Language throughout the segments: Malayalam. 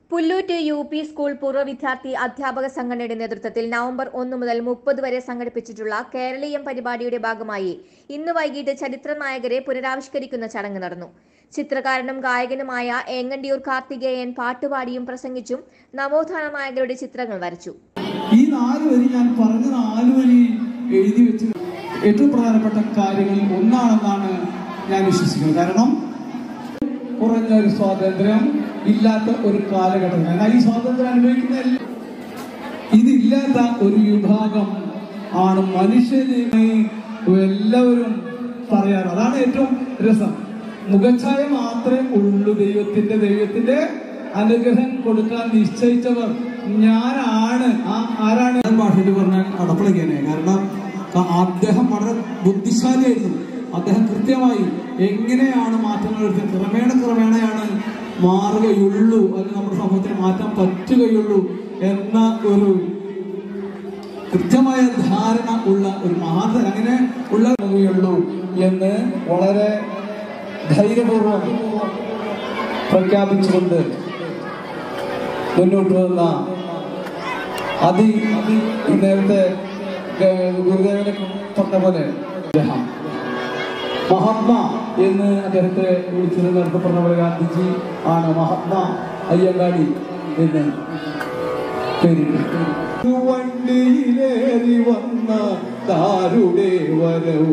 പുല്ലൂറ്റ് യു പി സ്കൂൾ പൂർവ്വ വിദ്യാർത്ഥി അധ്യാപക സംഘടനയുടെ നേതൃത്വത്തിൽ നവംബർ ഒന്ന് മുതൽ മുപ്പത് വരെ സംഘടിപ്പിച്ചിട്ടുള്ള കേരളീയം പരിപാടിയുടെ ഭാഗമായി ഇന്ന് വൈകിട്ട് ചരിത്ര നായകരെ പുനരാവിഷ്കരിക്കുന്ന ചടങ്ങ് നടന്നു ചിത്രകാരനും ഗായകനുമായ ഏങ്ങണ്ടിയൂർ കാർത്തികേയൻ പാട്ടുപാടിയും പ്രസംഗിച്ചും നവോത്ഥാന നായകരുടെ ചിത്രങ്ങൾ വരച്ചു ഈ നാല് വരി ഞാൻ പറഞ്ഞ നാല് വരി എഴുതി വെച്ച് ഏറ്റവും പ്രധാനപ്പെട്ട കാര്യങ്ങളിൽ ഒന്നാണെന്നാണ് ഞാൻ വിശ്വസിക്കുന്നത് കാരണം കുറഞ്ഞ ഒരു സ്വാതന്ത്ര്യം ഇല്ലാത്ത ഒരു കാലഘട്ടം എന്നാൽ ഈ സ്വാതന്ത്ര്യം അനുഭവിക്കുന്ന എല്ലാ- ഇതില്ലാത്ത ഒരു വിഭാഗം ആണ് മനുഷ്യന് എല്ലാവരും പറയാറ് അതാണ് ഏറ്റവും രസം മുഖച്ഛായ മാത്രമേ ഉള്ളൂ ദൈവത്തിന്റെ ദൈവത്തിന്റെ അനുഗ്രഹം കൊടുക്കാൻ നിശ്ചയിച്ചവർ ഞാനാണ് ആ ആരാണ് ഞാൻ ഭാഷയിൽ പറഞ്ഞാൽ അടപ്പളിക്കാനെ കാരണം ക- അദ്ദേഹം വളരെ ബുദ്ധിശാലിയായിരുന്നു അദ്ദേഹം കൃത്യമായി എങ്ങനെയാണ് മാറ്റങ്ങൾ വരുത്തുന്നത് ക്രമേണ ക്രമേണയാണ് മാറുകയുള്ളൂ അല്ലെങ്കിൽ നമ്മുടെ സമൂഹത്തിൽ മാറ്റാൻ പറ്റുകയുള്ളൂ എന്ന ഒരു കൃത്യമായ ധാരണ ഉള്ള ഒരു മഹാധന അങ്ങനെ ഉള്ളൂ എന്ന് വളരെ ധൈര്യപൂർവ്വം പ്രഖ്യാപിച്ചുകൊണ്ട് മുന്നോട്ട് വന്ന അതി ഈ നേരത്തെ ഗ- ഗുരുദേവനെ പറഞ്ഞ പോലെ അദ്ദേഹം മഹാത്മ എന്ന് അദ്ദേഹത്തെ വിളിച്ചത് നേരത്തെ പറഞ്ഞ പോലെ ഗാന്ധിജി ആണ് മഹാത്മ അയ്യങ്കാളി എന്ന് പേരിട്ടു വണ്ടിയിലേറി വന്ന താരുടെ വരവൂ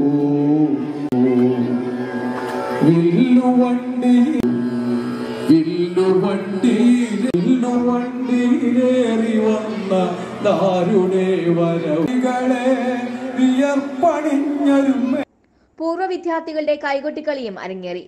വില്ലുവണ്ടി വില്ലുവണ്ടി വില്ലുവണ്ടിയിലേറി വന്ന താരുടെ വരവുകളെ വിയർപ്പണിഞ്ഞൊരു പൂർവ്വ വിദ്യാർത്ഥികളുടെ കൈകൊട്ടിക്കളിയും അരങ്ങേറി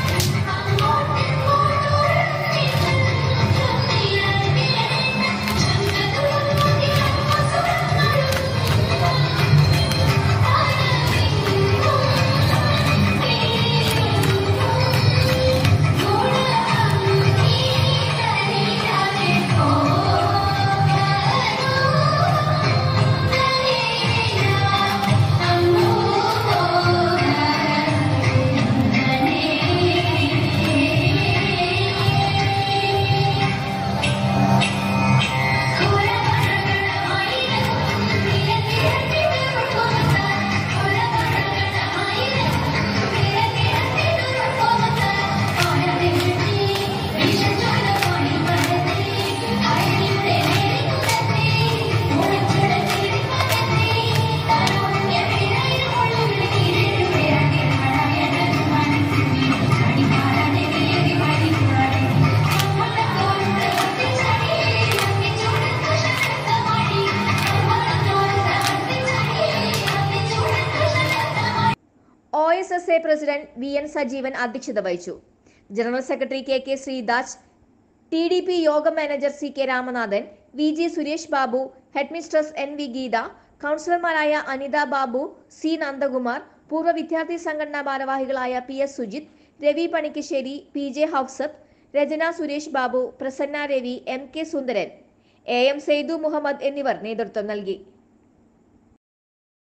O S S A president V N Sajeevan അധ്യക്ഷത വഹിച്ചു general secretary K K Sreedas T D P Yoga manager C K Ramanathan V G Suresh Babu headmistress N V Geetha കൗൺസിലർമാരായ അനിത ബാബു സി നന്ദകുമാർ പൂർവ്വ വിദ്യാർത്ഥി സംഘടനാ ഭാരവാഹികളായ P S Sujith Ravi Panikkassery P J Hausath Rachana Suresh Babu Prasanna Ravi M K Sundaran A M Saidu Muhammad എന്നിവർ നേതൃത്വം നൽകി